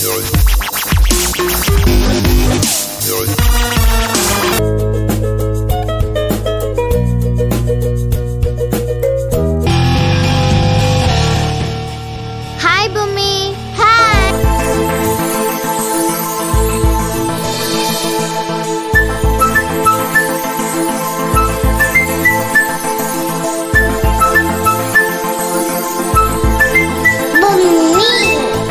Hi பூமி hi பூமி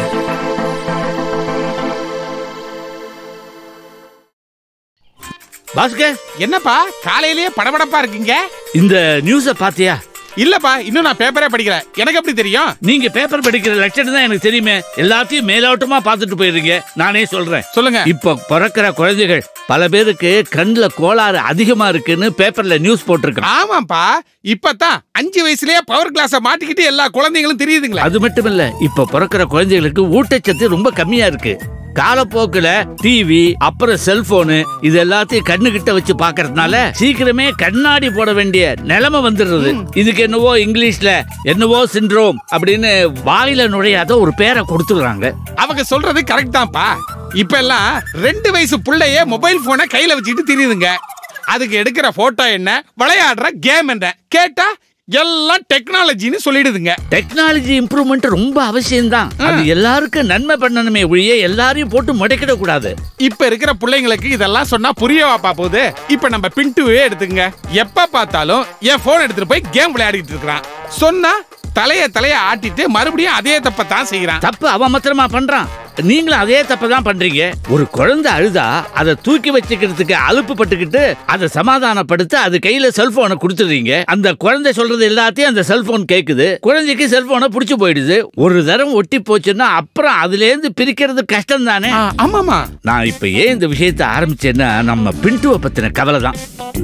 பாஸ்கர் என்னப்பா காலையிலேயே படபடப்பா இருக்கீங்க இந்த நியூஸ பாத்தியா இல்லப்பா இன்னும் நான் பேப்பரே படிக்கல எனக்கு எப்படி தெரியும் நீங்க பேப்பர் படிக்கிற லட்சணம் தான் எனக்கு தெரியுமே எல்லாத்தையும் மேலோட்டமா பார்த்துட்டு போயிருங்க நானே சொல்றேன் சொல்லுங்க இப்ப பிறக்கிற குழந்தைகள் பல பேருக்கு கண்ணுல கோளாறு அதிகமா இருக்குன்னு பேப்பர்ல நியூஸ் போட்டிருக்கான் ஆமாப்பா இப்பதான் அஞ்சு வயசுலயே பவர் கிளாஸ மாட்டிக்கிட்டு எல்லா குழந்தைங்களும் தெரியுதுங்களா அது மட்டும் இல்ல இப்ப பிறக்கிற குழந்தைகளுக்கு ஊட்டச்சத்து ரொம்ப கம்மியா இருக்கு காலப்போக்குல டிவி அப்புறம் செல்போனு இது எல்லாத்தையும் கண்ணு கிட்ட வச்சு பாக்குறதுனால சீக்கிரமே கண்ணாடி போட வேண்டிய நிலைமை வந்துடுறது இதுக்கு என்னவோ இங்கிலீஷ்ல என்னவோ சிண்ட்ரோம் அப்படின்னு வாயில நுழையாத ஒரு பேரை கொடுத்துடுறாங்க அவங்க சொல்றது கரெக்ட் தான்ப்பா இப்ப எல்லாம் ரெண்டு வயசு புள்ளையே மொபைல் போனை கையில வச்சுக்கிட்டு தெரியுதுங்க அதுக்கு எடுக்கிற போட்டோ என்ன விளையாடுற கேம் என்ன கேட்டா எல்லாம் டெக்னாலஜின்னு சொல்லிடுதுங்க டெக்னாலஜி இம்ப்ரூவ்மெண்ட் ரொம்ப அவசியம்தான் அது எல்லாருக்கும் நன்மை பண்ணணுமே ஒழிய எல்லாரையும் போட்டு முடைக்கிட கூடாது இப்ப இருக்கிற பிள்ளைங்களுக்கு இதெல்லாம் சொன்னா புரியவாப்பா போகுது இப்ப நம்ம பின்ட்டுவே எடுத்துங்க எப்ப பார்த்தாலும் என் போன் எடுத்துட்டு போய் கேம் விளையாடிட்டு இருக்கிறான் சொன்னா தலைய தலைய ஆட்டிட்டு மறுபடியும் அதே தப்ப தான் செய்யறான் தப்பு அவன் மாத்திரமா பண்றான் நீங்களும் அதே தப்பை தான் பண்றீங்க ஒரு குழந்தை அழுதா அதை தூக்கி வச்சுக்கிறதுக்கு அலுப்பு பட்டுக்கிட்டு அதை சமாதானப்படுத்த அது கையில செல்போனை கொடுத்துடுறீங்க அந்த குழந்தை சொல்றது எல்லாத்தையும் அந்த செல்போன் கேக்குது குழந்தைக்கு செல்போனை புடிச்சு போயிடுது ஒரு தரம் ஒட்டி போச்சுன்னா அப்புறம் அதுல இருந்து பிரிக்கிறது கஷ்டம் தானே ஆ, ஆமாமா நான் இப்ப ஏன் இந்த விஷயத்தை ஆரம்பிச்சேன்னா நம்ம பின்ட்டுவை பத்தின கவலை தான்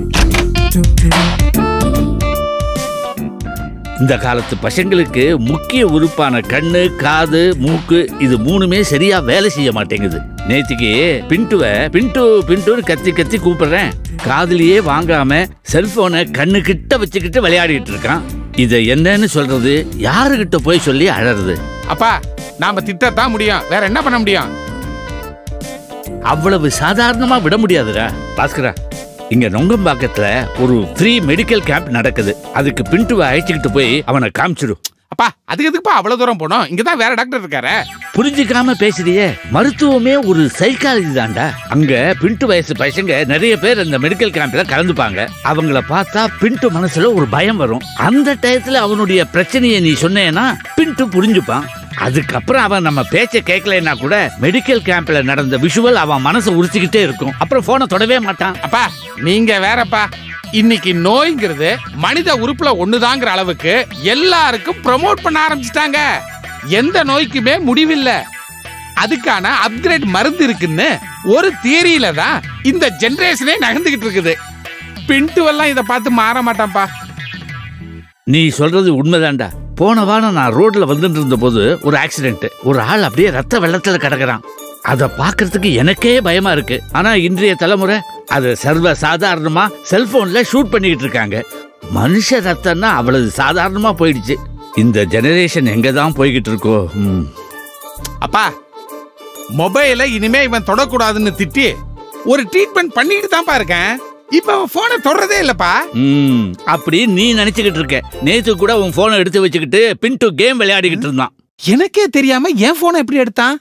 இந்த காலத்து பசங்களுக்கு முக்கிய உறுப்பான கண்ணு காது மூக்கு இது மூணுமே சரியா வேலை செய்ய மாட்டேங்குது நேத்திக்கு பின்ட்டுவ பின்ட்டு பின்ட்டுன்னு கத்தி கத்தி கூப்பிடுறேன் காதுலயே வாங்காம செல்போனை கண்ணு கிட்ட வச்சுக்கிட்டு விளையாடிட்டு இருக்கான் இதை என்னன்னு சொல்றது யாருகிட்ட போய் சொல்லி அழறது அப்பா நாம திட்டத்தான் முடியும் வேற என்ன பண்ண முடியும் அவ்வளவு சாதாரணமா விட முடியாதுடா பாஸ்கரா இங்க நொங்கம்பாக்கத்துல ஒரு ஃப்ரீ மெடிக்கல் கேம்ப் நடக்குது அதுக்கு பின்ட்டுவை அழைச்சிக்கிட்டு போய் அவனை காமிச்சிடு அப்பா அதுக்கு எதுக்குப்பா அவ்வளவு தூரம் போனோம் இங்கதான் வேற டாக்டர் இருக்காரு புரிஞ்சுக்காம பேசுறியே மருத்துவமே ஒரு சைக்காலஜி தான்டா அங்க பின்ட்டு வயசு பசங்க நிறைய பேர் அந்த மெடிக்கல் கேம்ப்ல கலந்துப்பாங்க அவங்கள பார்த்தா பின்ட்டு மனசுல ஒரு பயம் வரும் அந்த டயத்துல அவனுடைய பிரச்சனையை நீ சொன்னேன்னா பின்ட்டு புரிஞ்சுப்பான் அதுக்கப்புறம் அவன் நம்ம பேச்ச கேட்கலைன்னா கூட மெடிக்கல் கேம்ப்ல நடந்த விஷுவல் அவன் மனசை உறுத்திக்கிட்டே இருக்கும் அப்புறம் போனை தொடவே மாட்டான் அப்பா நீங்க வேறப்பா இன்னைக்கு நோய்ங்கிறது மனித உறுப்புல ஒண்ணுதாங்கிற அளவுக்கு எல்லாருக்கும் ப்ரோமோட் பண்ண ஆரம்பிச்சிட்டாங்க எந்த நோய்க்குமே முடிவில்லை அதுக்கான அப்கிரேட் மருந்து இருக்குன்னு ஒரு தியரியில தான் இந்த ஜெனரேஷனே நகர்ந்துகிட்டு இருக்குது பின்ட்டுவெல்லாம் இதை பார்த்து மாற மாட்டான்ப்பா நீ சொல்றது உண்மைதான்டா போன வாரம் நான் ரோட்ல வந்துட்டு இருந்த போது ஒரு ஆக்சிடென்ட் ஒரு ஆள் அப்படியே ரத்த வெள்ளத்துல கிடக்குறான் அத பாக்குறதுக்கு எனக்கே பயமா இருக்கு ஆனா இன்றைய தலைமுறை அத சர்வ சாதாரணமா செல்போன்ல ஷூட் பண்ணிக்கிட்டு இருக்காங்க மனுஷ ரத்தம்னா அவ்வளவு சாதாரணமா போயிடுச்சு இந்த ஜெனரேஷன் எங்க தான் போய்கிட்டு இருக்கோ ம். அப்பா மொபைலை இனிமே இவன் தொடக்கூடாதுன்னு திட்டி ஒரு ட்ரீட்மெண்ட் பண்ணிட்டு தான்ப்பா இருக்கேன் இப்ப அவன் போனை தொடறதே இல்லப்பா ம் அப்படி நீ நினைச்சுக்கிட்டு இருக்க நேத்து கூட உன் போனை எடுத்து வச்சுக்கிட்டு பின்ட்டு கேம் விளையாடிக்கிட்டு இருந்தான் எனக்கே தெரியாம என் போனை எப்படி எடுத்தான்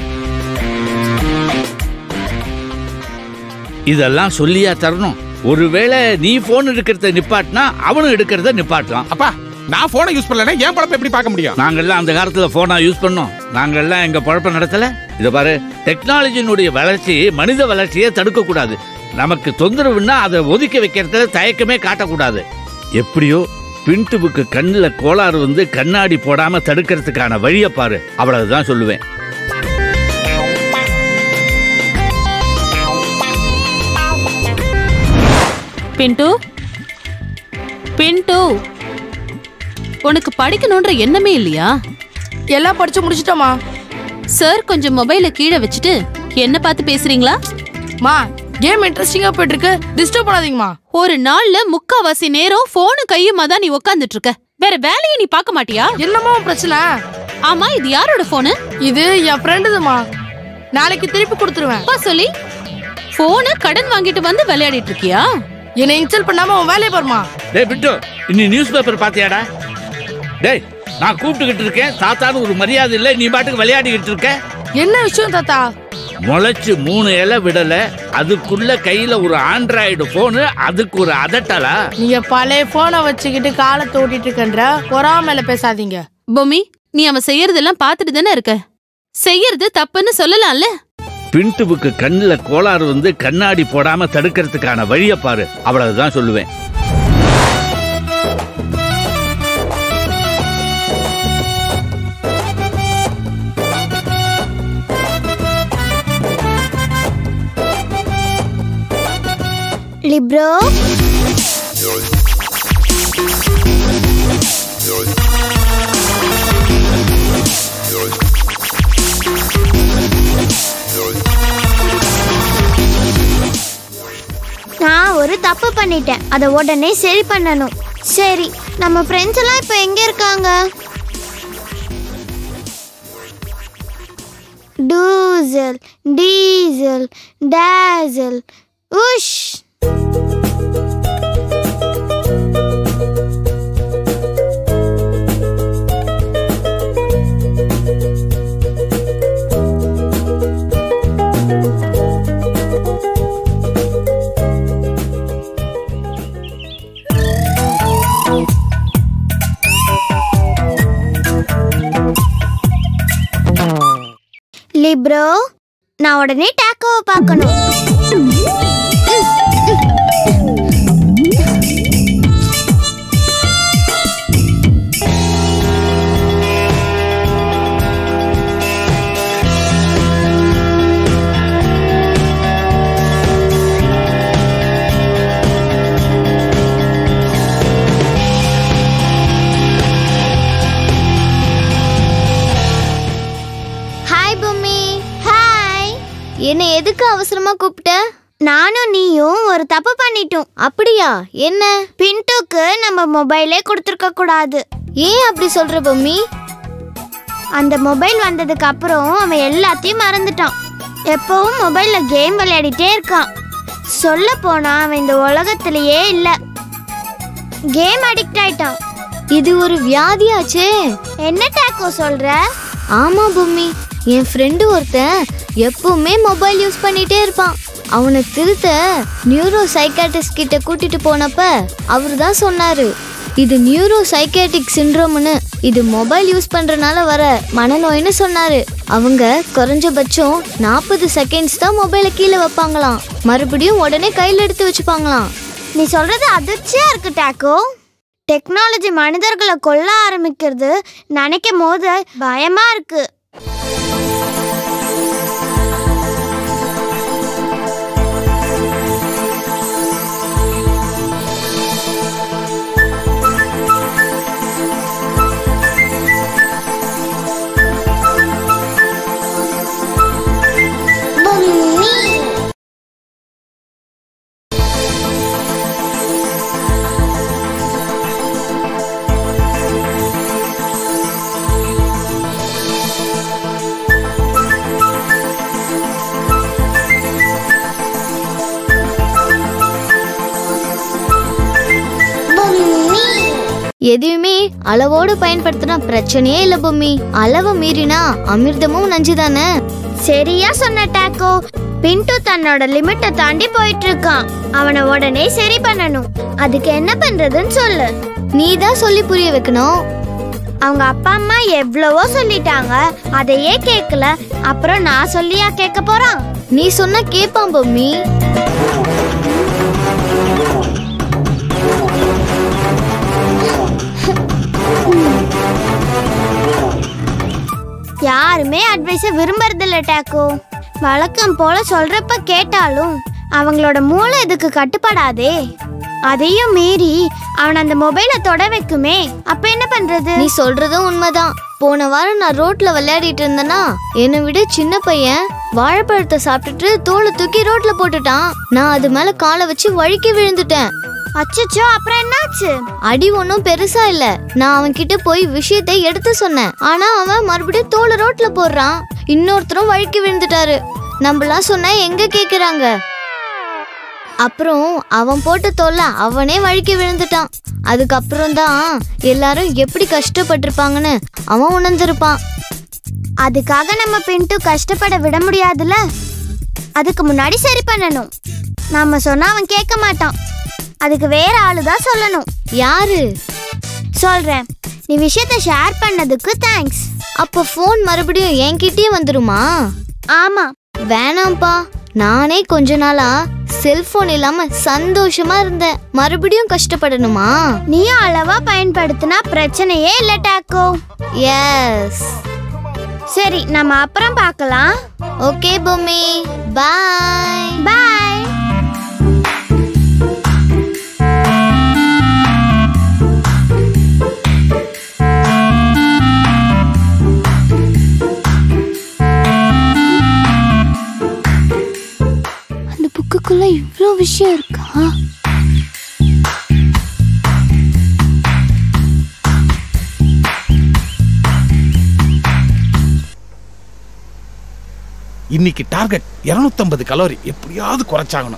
இதெல்லாம் சொல்லியா தரணும் ஒருவேளை நீ போன் எடுக்கிறத நிப்பாட்டினா அவனும் எடுக்கிறத நிப்பாட்டலாம் அப்பா நான் போனை யூஸ் பண்ணலன்னா என் பழப்ப எப்படி பார்க்க முடியும் நாங்கெல்லாம் அந்த காலத்துல போனா யூஸ் பண்ணோம் நாங்கெல்லாம் எங்க பழப்பம் நடத்தல இத பாரு டெக்னாலஜியினுடைய வளர்ச்சி மனித வளர்ச்சியை தடுக்க கூடாது நமக்கு தொந்தரவுன்னா அதை ஒதுக்கி வைக்கிறதுல தயக்கமே காட்டக்கூடாது எப்படியோ பின்ட்டுவுக்கு கண்ணுல கோளாறு வந்து கண்ணாடி போடாம தடுக்கிறதுக்கான வழியை பாரு அவ்வளவுதான் சொல்லுவேன் பின்ட்டு பின்ட்டு உனக்கு படிக்கணும்ன்ற எண்ணமே இல்லையா எல்லாம் படிச்சு முடிச்சிட்டோமா சார் கொஞ்சம் மொபைலை கீழே வச்சுட்டு என்ன பார்த்து பேசுறீங்களா மா கேம் இன்ட்ரெஸ்டிங்கா போயிட்டு இருக்கு டிஸ்டர்ப் பண்ணாதீங்கம்மா ஒரு நாள்ல முக்காவாசி நேரம் போனு கையுமா தான் நீ உட்காந்துட்டு இருக்க வேற வேலையை நீ பார்க்க மாட்டியா என்னம்மா உன் பிரச்சனை ஆமா இது யாரோட போனு இது என் ஃப்ரெண்டுதுமா நாளைக்கு திருப்பி கொடுத்துருவேன் அப்பா சொல்லி போனை கடன் வாங்கிட்டு வந்து விளையாடிட்டு இருக்கியா என்னை இன்சல்ட் பண்ணாம உன் வேலையை பாருமா டேய் பிட்டு இன்னி நியூஸ் பேப்பர் பாத்தியாடா டேய் நான் கூப்பிட்டுக்கிட்டு இருக்கேன் தாத்தான்னு ஒரு மரியாதை இல்லை நீ பாட்டுக்கு விளையாடிக்கிட்டு இருக்க என்ன விஷயம் தாத்தா முளைச்சு மூணு இலை விடல அதுக்குள்ள கையில ஒரு ஆண்ட்ராய்டு போனு அதுக்கு ஒரு அதட்டலா நீங்க பழைய போனை வச்சுக்கிட்டு காலத்தை ஓட்டிட்டு இருக்கன்ற பொறாமையில பேசாதீங்க பொம்மி நீ அவன் செய்யறதெல்லாம் பார்த்துட்டு தானே இருக்க செய்யறது தப்புன்னு சொல்லலாம்ல பின்ட்டுவுக்கு கண்ணுல கோளாறு வந்து கண்ணாடி போடாம தடுக்கிறதுக்கான வழியை பாரு அவ்வளவுதான் சொல்லுவேன் லிப்ரோ நான் ஒரு தப்பு பண்ணிட்டேன் அதை உடனே சரி பண்ணணும் சரி நம்ம ஃப்ரெண்ட்ஸ் எல்லாம் இப்போ எங்க இருக்காங்க டூசல் டீசல் டேசல் உஷ் லிப்ரோ நான் உடனே டேக்கோவை பார்க்கணும் ஹாய் பூமி ஹாய் என்ன எதுக்கு அவசரமா கூப்பிட்ட நானும் நீயும் ஒரு தப்பு பண்ணிட்டோம் அப்படியா என்ன பின்ட்டுக்கு நம்ம மொபைலே கொடுத்துருக்க கூடாது ஏன் அப்படி சொல்ற பொம்மி அந்த மொபைல் வந்ததுக்கு அப்புறம் அவன் எல்லாத்தையும் மறந்துட்டான் எப்பவும் மொபைல்ல கேம் விளையாடிட்டே இருக்கான் சொல்ல போனா அவன் இந்த உலகத்திலேயே இல்ல கேம் அடிக்ட் ஆயிட்டான் இது ஒரு வியாதியாச்சே என்ன டாக்கோ சொல்ற ஆமா பூமி என் ஃப்ரெண்டு ஒருத்தன் எப்பவுமே மொபைல் யூஸ் பண்ணிட்டே இருப்பான் அவனை திருத்த நியூரோ சைக்காட்டிஸ்ட் கிட்ட கூட்டிட்டு போனப்ப அவர் தான் சொன்னாரு இது நியூரோ சைக்காட்டிக் சிண்ட்ரோம்னு இது மொபைல் யூஸ் பண்றனால வர மனநோய்னு சொன்னாரு அவங்க குறைஞ்சபட்சம் நாற்பது செகண்ட்ஸ் தான் மொபைலை கீழே வைப்பாங்களாம் மறுபடியும் உடனே கையில் எடுத்து வச்சுப்பாங்களாம் நீ சொல்றது அதிர்ச்சியா இருக்கு டாக்கோ டெக்னாலஜி மனிதர்களை கொல்ல ஆரம்பிக்கிறது நினைக்கும் போது பயமா இருக்கு எதையுமே அளவோடு பயன்படுத்தினா பிரச்சனையே இல்ல பொம்மி அளவை மீறினா அமிர்தமும் நஞ்சுதானே சரியா சொன்ன டாக்கோ பின்ட்டு தன்னோட லிமிட்டை தாண்டி போயிட்டு இருக்கான் அவனை உடனே சரி பண்ணணும் அதுக்கு என்ன பண்றதுன்னு சொல்லு நீ தான் சொல்லி புரிய வைக்கணும் அவங்க அப்பா அம்மா எவ்வளவோ சொல்லிட்டாங்க அதையே கேட்கல அப்புறம் நான் சொல்லியா கேட்க போறான் நீ சொன்னா கேட்பான் பொம்மி யாருமே அட்வைஸை விரும்புறதில்ல டாக்கோ வழக்கம் போல சொல்றப்ப கேட்டாலும் அவங்களோட மூளை இதுக்கு கட்டுப்படாதே அதையும் மீறி அவன் அந்த மொபைலை தொட வைக்குமே அப்ப என்ன பண்றது நீ சொல்றதும் உண்மைதான் போன வாரம் நான் ரோட்ல விளையாடிட்டு இருந்தேனா என்னை விட சின்ன பையன் வாழைப்பழத்தை சாப்பிட்டுட்டு தோலை தூக்கி ரோட்ல போட்டுட்டான் நான் அது மேல காலை வச்சு வழுக்கி விழுந்துட்டேன் அச்சச்சோ அப்புறம் என்னாச்சு அடி ஒன்றும் பெருசா இல்ல நான் அவன் கிட்ட போய் விஷயத்தை எடுத்து சொன்னேன் ஆனா அவன் மறுபடியும் தோலை ரோட்ல போடுறான் இன்னொருத்தரும் வழுக்கி விழுந்துட்டாரு நம்மளாம் சொன்னா எங்க கேக்குறாங்க அப்புறம் அவன் போட்ட தோல்ல அவனே வழுக்கி விழுந்துட்டான் அதுக்கப்புறம் தான் எல்லாரும் எப்படி கஷ்டப்பட்டிருப்பாங்கன்னு அவன் உணர்ந்திருப்பான் அதுக்காக நம்ம பின்ட்டு கஷ்டப்பட விட முடியாதுல்ல அதுக்கு முன்னாடி சரி பண்ணணும் நாம சொன்னா அவன் கேட்க மாட்டான் அதுக்கு வேற ஆளு தான் சொல்லணும் யாரு சொல்றேன் நீ விஷயத்த ஷேர் பண்ணதுக்கு தேங்க்ஸ் அப்போ ஃபோன் மறுபடியும் என்கிட்டயே வந்துருமா ஆமா வேணாம்ப்பா நானே கொஞ்ச நாளா செல்போன் இல்லாம சந்தோஷமா இருந்தேன் மறுபடியும் கஷ்டப்படணுமா நீயும் அளவா பயன்படுத்தினா பிரச்சனையே இல்ல டாக்கோ எஸ் சரி நம்ம அப்புறம் பார்க்கலாம் ஓகே பொம்மி பாய் பாய் அந்த புக்குக்குள்ள இவ்ளோ விஷயம் இருக்கா இன்னைக்கு டார்கெட் 250 கலோரி எப்படியாவது குறைச்சாகணும்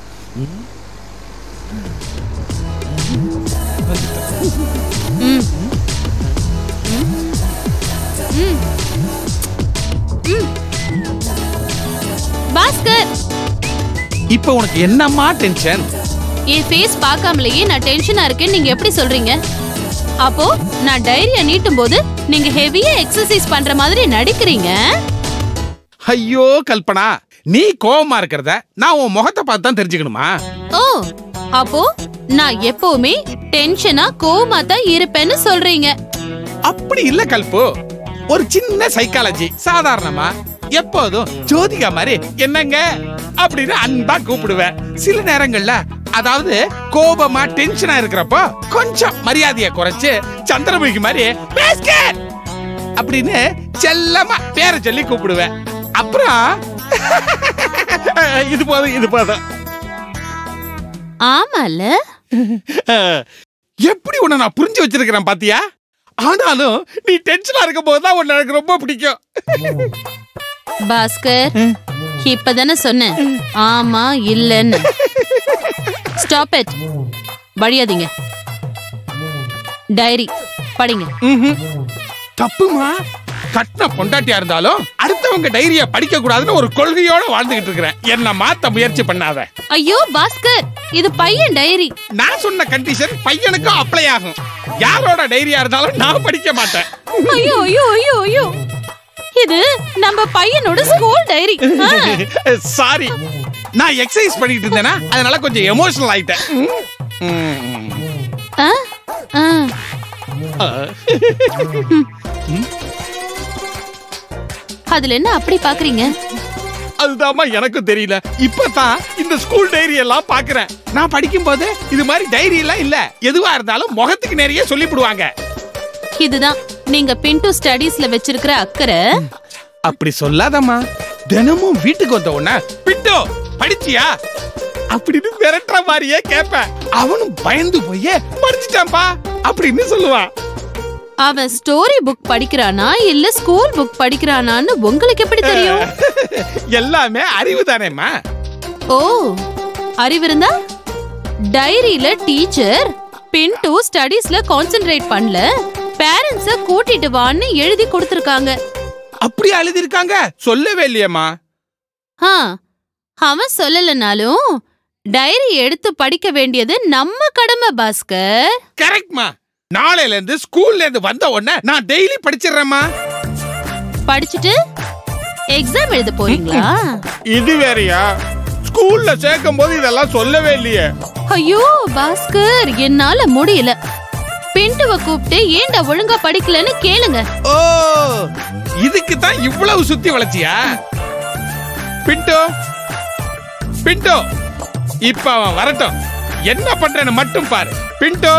பாஸ்கர் இப்போ உனக்கு என்னம்மா டென்ஷன் என் ஃபேஸ் பார்க்காமலேயே நான் டென்ஷனா இருக்கேன்னு நீங்க எப்படி சொல்றீங்க அப்போ நான் டைரியை நீட்டும் போது நீங்க ஹெவியா எக்ஸசைஸ் பண்ற மாதிரி நடிக்கிறீங்க ஐயோ கல்பனா நீ கோவமா இருக்கிறத நான் உன் முகத்தை பார்த்து தான் தெரிஞ்சுக்கணுமா ஓ அப்போ நான் எப்பவுமே டென்ஷனா கோவமா தான் இருப்பேன்னு சொல்றீங்க அப்படி இல்ல கல்பு ஒரு சின்ன சைக்காலஜி சாதாரணமா எப்போதும் ஜோதிகா மாதிரி என்னங்க அப்படின்னு அன்பா கூப்பிடுவேன் சில நேரங்கள்ல அதாவது கோபமா டென்ஷனா இருக்கிறப்போ கொஞ்சம் மரியாதையை குறைச்சு சந்திரமுகி மாதிரி "பாஸ்கர்" அப்படின்னு செல்லமா பேரை சொல்லி கூப்பிடுவேன் அப்புறம் இது போதும் இது போதும் ஆமால எப்படி உன்னை நான் புரிஞ்சு வச்சிருக்கிறேன் பாத்தியா ஆனாலும் நீ டென்ஷனா இருக்கும் போது தான் உன்னை எனக்கு ரொம்ப பிடிக்கும் பாஸ்கர் இப்பதானே சொன்னேன் ஆமா இல்லன்னு ஸ்டாப் இட் வழியாதீங்க டைரி படிங்க ம்ஹும். தப்புமா கட்டின பொண்டாட்டியா இருந்தாலும் அடுத்தவங்க டைரிய படிக்க கூடாதுன்னு ஒரு கொள்கையோட வாழ்ந்துகிட்டு இருக்கிறேன் என்ன மாத்த முயற்சி பண்ணாத ஐயோ பாஸ்கர் இது பையன் டைரி நான் சொன்ன கண்டிஷன் பையனுக்கும் அப்ளை ஆகும் யாரோட டைரியா இருந்தாலும் நான் படிக்க மாட்டேன் ஐயோ ஐயோ ஐயோ ஐயோ இது நம்ம பையனோட ஸ்கூல் டைரி சாரி நான் எக்ஸசைஸ் பண்ணிட்டு இருந்தேனா அதனால கொஞ்சம் எமோஷனல் ஆயிட்டேன் ம். ம். அதுல என்ன அப்படி பாக்குறீங்க அதுதாம்மா எனக்கும் தெரியல இப்பதான் இந்த ஸ்கூல் டைரி எல்லாம் பாக்குறேன் நான் படிக்கும் போது இது மாதிரி டைரி எல்லாம் இல்ல எதுவா இருந்தாலும் முகத்துக்கு நிறைய சொல்லிவிடுவாங்க இதுதான் நீங்க பின்டு ஸ்டடீஸ்ல வச்சிருக்கிற அக்கறை அப்படி சொல்லாதம்மா தினமும் வீட்டுக்கு வந்த உடனே பிட்டோ படிச்சியா அப்படின்னு மிரட்டுற மாதிரியே கேட்பேன் அவனும் பயந்து போய் படிச்சிட்டான்பா அப்படின்னு சொல்லுவான் அவன் ஸ்டோரி புக் படிக்கிறானா இல்ல ஸ்கூல் புக் படிக்கிறானான்னு உங்களுக்கு எப்படி தெரியும் எல்லாமே அறிவு தானேம்மா ஓ அறிவிருந்தா டைரியில டீச்சர் பின்டு ஸ்டடீஸ்ல கான்சென்ட்ரேட் பண்ணல பேரண்ட்ஸ கூட்டிட்டு வான்னு எழுதி கொடுத்திருக்காங்க அப்படி எழுதிருக்காங்க சொல்லவே இல்லையேம்மா ஆ அவன் சொல்லலனாலும் டைரி எடுத்து படிக்க வேண்டியது நம்ம கடமை பாஸ்கர் கரெக்ட்மா நாளையில இருந்து ஸ்கூல்ல இருந்து வந்த உடனே நான் டெய்லி படிச்சிடுறேம்மா படிச்சுட்டு எக்ஸாம் எழுத போறீங்களா இது வேறயா ஸ்கூல்ல சேர்க்கும் போது இதெல்லாம் சொல்லவே இல்லையே ஐயோ பாஸ்கர் என்னால முடியல பின்டுவ கூப்பிட்டு ஏன்டா ஒழுங்கா படிக்கலன்னு கேளுங்க ஓ இதுக்கு தான் இவ்வளவு சுத்தி வளைச்சியா பிண்டோ பிண்டோ இப்ப அவன் வரட்டும் என்ன பண்றேன்னு மட்டும் பாரு பிண்டோ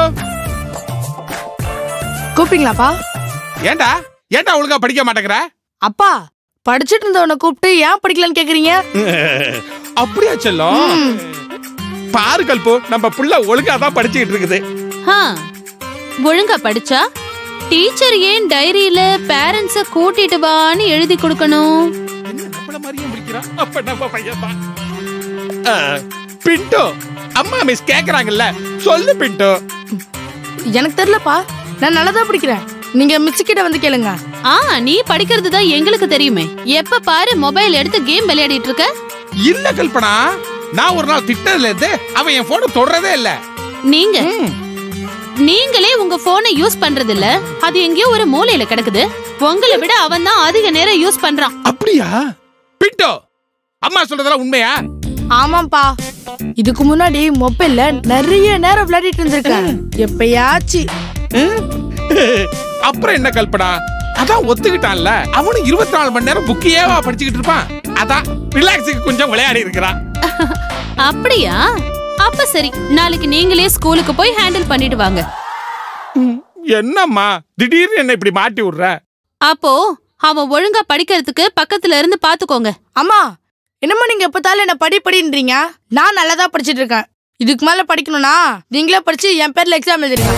கூப்பிட்டீங்களாப்பா ஏண்டா ஏண்டா ஒழுங்கா படிக்க மாட்டேங்கிற அப்பா படிச்சிட்டு இருந்தவனை கூப்பிட்டு ஏன் படிக்கலன்னு கேக்குறீங்க அப்படியா செல்லம் பாரு கல்பு நம்ம புள்ள ஒழுங்கா தான் படிச்சுக்கிட்டு இருக்குது ஹா ஒழுங்கா படிச்சா டீச்சர் ஏன் டைரியில பேரண்ட்ஸ கூட்டிட்டு வான்னு எழுதி கொடுக்கணும் என்ன நம்மள மாதிரியே முடிக்கிறான் அப்ப நம்ம பையன் தான் பிண்டோ அம்மா மிஸ் கேக்குறாங்கல்ல சொல்லு பிண்டோ எனக்கு தெரியலப்பா நான் நல்லா தான் படிக்கிறேன் நீங்க மிக்ஸி கிட்ட வந்து கேளுங்க ஆ நீ படிக்கிறது தான் எங்களுக்கு தெரியுமே எப்ப பாரு மொபைல் எடுத்து கேம் விளையாடிட்டு இருக்க இல்ல கல்பனா நான் ஒரு நாள் திட்டதுல இருந்து அவன் என் போனை தொடறதே இல்ல நீங்க நீங்களே உங்க போனை யூஸ் பண்றது இல்ல அது எங்கேயோ ஒரு மூலையில கிடக்குது உங்களை விட அவன் தான் அதிக நேரம் யூஸ் பண்றான் அப்படியா பிண்டோ அம்மா சொல்றதெல்லாம் உண்மையா ஆமாப்பா இதுக்கு முன்னாடி மொபைல்ல நிறைய நேரம் விளையாடிட்டு இருந்திருக்கேன் எப்பயாச்சு அப்புறம் என்ன கல்பனா அதான் ஒத்துக்கிட்டான்ல அவனும் இருபத்தி நாலு மணி நேரம் புக்கையேவா படிச்சுக்கிட்டு இருப்பான் அதான் ரிலாக்ஸுக்கு கொஞ்சம் விளையாடி இருக்கிறான் அப்படியா அப்ப சரி நாளைக்கு நீங்களே ஸ்கூலுக்கு போய் ஹேண்டில் பண்ணிட்டு வாங்க என்னம்மா திடீர்னு என்ன இப்படி மாட்டி விடுற அப்போ அவன் ஒழுங்கா படிக்கிறதுக்கு பக்கத்துல இருந்து பாத்துக்கோங்க அம்மா என்னம்மா நீங்க எப்பத்தாலும் என்ன படி படின்றீங்க நான் நல்லா தான் படிச்சிட்டு இருக்கேன் இதுக்கு மேல படிக்கணும்னா நீங்களே படிச்சு என் பேர்ல எக்ஸாம் எழுதிருங்க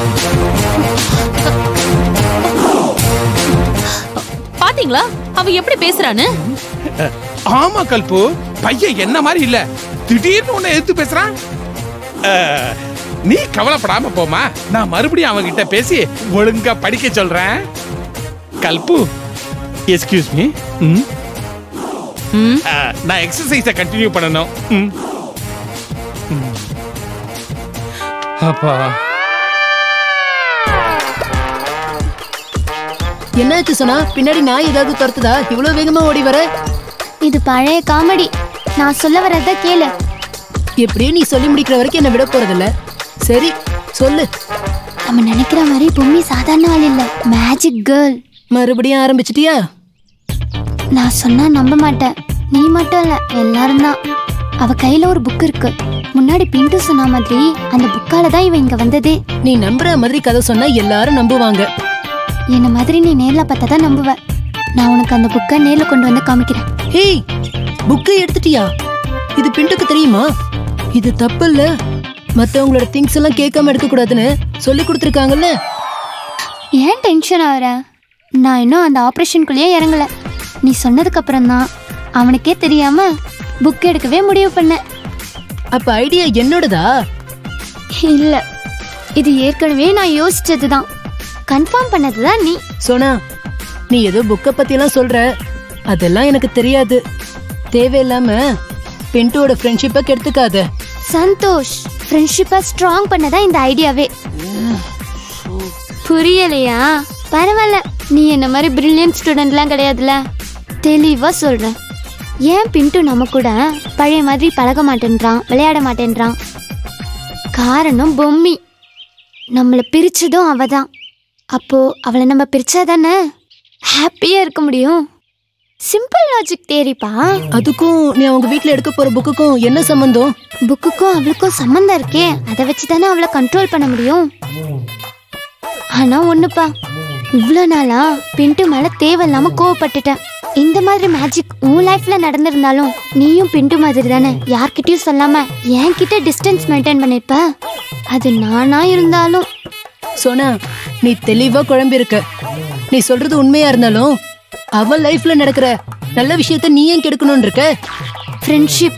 பாத்தீங்களா அவன் எப்படி பேசுறான்னு ஆமா கல்பு பையன் என்ன மாதிரி இல்ல திடீர்னு உன்னை எதிர்த்து பேசுறான் அஹ், நீ கவலைப்படாம போமா நான் மறுபடியும் அவன் கிட்ட பேசி ஒழுங்கா படிக்க சொல்றேன் கல்பு எஸ்கியூஸ் மீ ம், நான் எக்ஸசைஸ கண்டினியூ பண்ணணும் ம். ம். அப்பா என்னாச்சு சொன்னா பின்னாடி நாய் ஏதாவது துரத்துதா இவ்வளவு வேகமா ஓடி வர இது பழைய காமெடி நான் சொல்ல வரத கேளு எப்படியும் நீ சொல்லி முடிக்கிற வரைக்கும் என்ன விட போறதில்ல சரி சொல்லு நம்ம நினைக்கிற மாதிரி பொம்மி சாதாரண ஆள் இல்ல மேஜிக் கேர்ள் மறுபடியும் ஆரம்பிச்சிட்டியா நான் சொன்னா நம்ப மாட்டேன் நீ மட்டும் இல்ல எல்லாரும் தான் அவ கையில ஒரு புக் இருக்கு முன்னாடி பிண்டு சொன்ன மாதிரி அந்த புக்கால தான் இவ இங்க வந்ததே நீ நம்புற மாதிரி கதை சொன்னா எல்லாரும் நம்புவாங்க என்ன மாதிரி நீ நேர்ல பார்த்தா தான் நம்புவ நான் உனக்கு அந்த புக்கை நேர்ல கொண்டு வந்து காமிக்கிறேன் ஹேய் புக்கை எடுத்துட்டியா இது பிண்டுக்கு தெரியுமா இது தப்பு இல்ல மத்தவங்களோட திங்ஸ் எல்லாம் கேட்காம எடுக்க கூடாதுன்னு சொல்லி கொடுத்துருக்காங்கல்ல ஏன் டென்ஷன் ஆகுற நான் இன்னும் அந்த ஆப்ரேஷனுக்குள்ளேயே இறங்கல நீ சொன்னதுக்கு அப்புறம் தான் அவனுக்கே தெரியாம புக் எடுக்கவே முடிவு பண்ணேன் அப்ப ஐடியா என்னோடதா இல்ல இது ஏற்கனவே நான் யோசிச்சதுதான் கன்ஃபார்ம் பண்ணதுதான் நீ சோனா நீ ஏதோ புக்கை பத்தி எல்லாம் சொல்ற அதெல்லாம் எனக்கு தெரியாது தேவையில்லாம பின்டோட ஃப்ரெண்ட்ஷிப்பை கெடுத்துக்காத சந்தோஷ் ஃப்ரெண்ட்ஷிப்பை ஸ்ட்ராங் பண்ணதான் இந்த ஐடியாவே புரியலையா பரவாயில்ல நீ என்ன மாதிரி பிரில்லியன்ட் ஸ்டூடெண்ட்லாம் கிடையாதுல தெளிவா சொல்றேன் ஏன் பின்ட்டு நம்ம கூட பழைய மாதிரி பழக மாட்டேன்றான் விளையாட மாட்டேன்றான் காரணம் பொம்மி நம்மளை பிரிச்சதும் அவ தான் அப்போ அவளை நம்ம பிரிச்சா தானே ஹாப்பியா இருக்க முடியும் சிம்பிள் லாஜிக் தேரிப்பா அதுக்கும் நீ அவங்க வீட்ல எடுக்க போற புக்குக்கும் என்ன சம்பந்தம் புக்குக்கும் அவளுக்கும் சம்மந்தம் இருக்கே அதை வச்சு தானே அவளை கண்ட்ரோல் பண்ண முடியும் ஆனா ஒண்ணுப்பா இவ்வளோ நாளா பின்ட்டு மேல தேவையில்லாம கோவப்பட்டுட்டேன் இந்த மாதிரி மேஜிக் உன் லைஃப்ல நடந்திருந்தாலும் நீயும் பின்ட்டு மாதிரி தானே யார்கிட்டயும் சொல்லாம என்கிட்ட டிஸ்டன்ஸ் மெயின்டைன் பண்ணிருப்ப அது நானா இருந்தாலும் சோனா நீ தெளிவா குழம்பி இருக்க நீ சொல்றது உண்மையா இருந்தாலும் அவன் லைஃப்ல நடக்கிற நல்ல விஷயத்த நீ ஏன் கெடுக்கணும்னு இருக்க ஃப்ரெண்ட்ஷிப்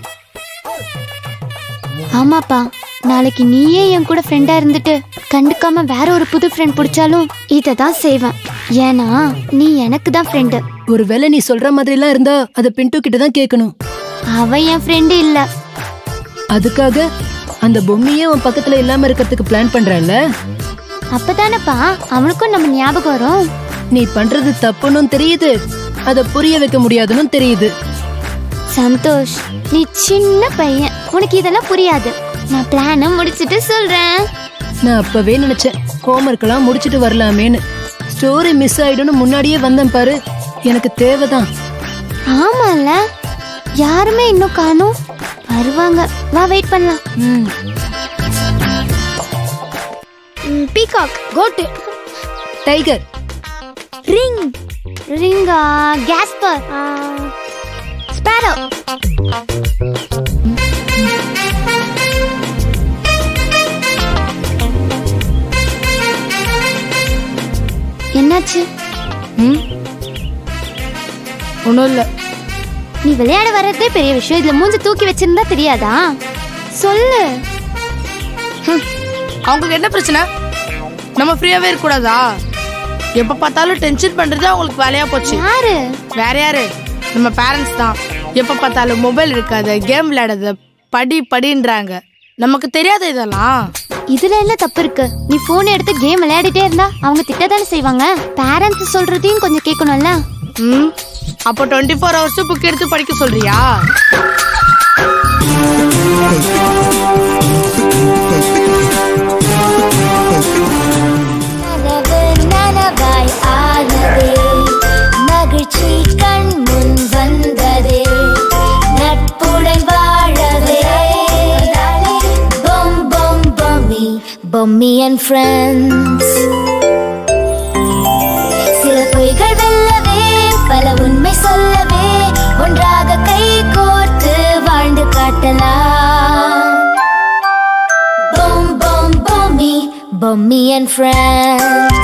ஆமாப்பா நாளைக்கு நீயே என் கூட ஃப்ரெண்டா இருந்துட்டு கண்டுக்காம வேற ஒரு புது ஃப்ரெண்ட் பிடிச்சாலும் இதை தான் செய்வேன் ஏன்னா நீ எனக்கு தான் ஃப்ரெண்டு ஒருவேளை நீ சொல்ற மாதிரி எல்லாம் இருந்தா அத பின்ட்டு கிட்ட தான் கேட்கணும் அவ என் ஃப்ரெண்டு இல்ல அதுக்காக அந்த பொம்மையே உன் பக்கத்துல இல்லாம இருக்கிறதுக்கு பிளான் பண்றல அப்பதானப்பா அவனுக்கும் நம்ம ஞாபகம் வரும் நீ பண்றது தப்புன்னு தெரியுது அத புரிய வைக்க முடியாதுன்னு தெரியுது சந்தோஷ் நீ சின்ன பையன் உனக்கு இதெல்லாம் புரியாது நான் பிளான முடிச்சிட்டு சொல்றேன் நான் அப்பவே நினைச்சேன் ஹோம்ஒர்க் எல்லாம் முடிச்சிட்டு வரலாமேன்னு ஸ்டோரி மிஸ் ஆயிடும்னு முன்னாடியே வந்தேன் பாரு எனக்கு தேவைதான் ஆமால யாருமே இன்னும் காணும் வருவாங்க வா வெயிட் பண்ணலாம் ம் பீகாக் கோட்டு டைகர் ரிங் ரிங்கா கேஸ்பர் ஸ்பேரோ ஒன்றும் இல்லை நீ விளையாட வர்றதே பெரிய விஷயம் இதுல மூஞ்சி தூக்கி வச்சிருந்தா தெரியாதா சொல்லு அவங்களுக்கு என்ன பிரச்சனை நம்ம ஃப்ரீயாவே இருக்கக்கூடாதா எப்போ பார்த்தாலும் டென்ஷன் பண்ணுறது அவங்களுக்கு வேலையா போச்சு யாரு வேற யாரு நம்ம பேரண்ட்ஸ் தான் எப்போ பார்த்தாலும் மொபைல் இருக்காது கேம் விளையாடாத படி படின்றாங்க நமக்கு தெரியாத இதெல்லாம் இதுல என்ன தப்பு இருக்கு நீ போன் எடுத்து கேம் விளையாடிட்டே இருந்தா அவங்க திட்டத்தானே செய்வாங்க பேரண்ட்ஸ் சொல்றதையும் கொஞ்சம் கேட்கணும்ல ம் அப்போ டுவெண்ட்டி ஃபோர் ஹவர்ஸ் புக் எடுத்து படிக்க சொல்றியா கனவு நனவாய் ஆனதே மகிழ்ச்சி கண் முன் வந்ததே நட்புடன் வாழவே பொம் பொம் பொம்மி பொம்மி அண்ட் ஃப்ரெண்ட்ஸ் சில பொய்கள் வெல்லவே பல உண்மை சொல்லவே ஒன்றாக கை கோர்த்து வாழ்ந்து காட்டலாம் Boom, boom, boomy, bummy and friends.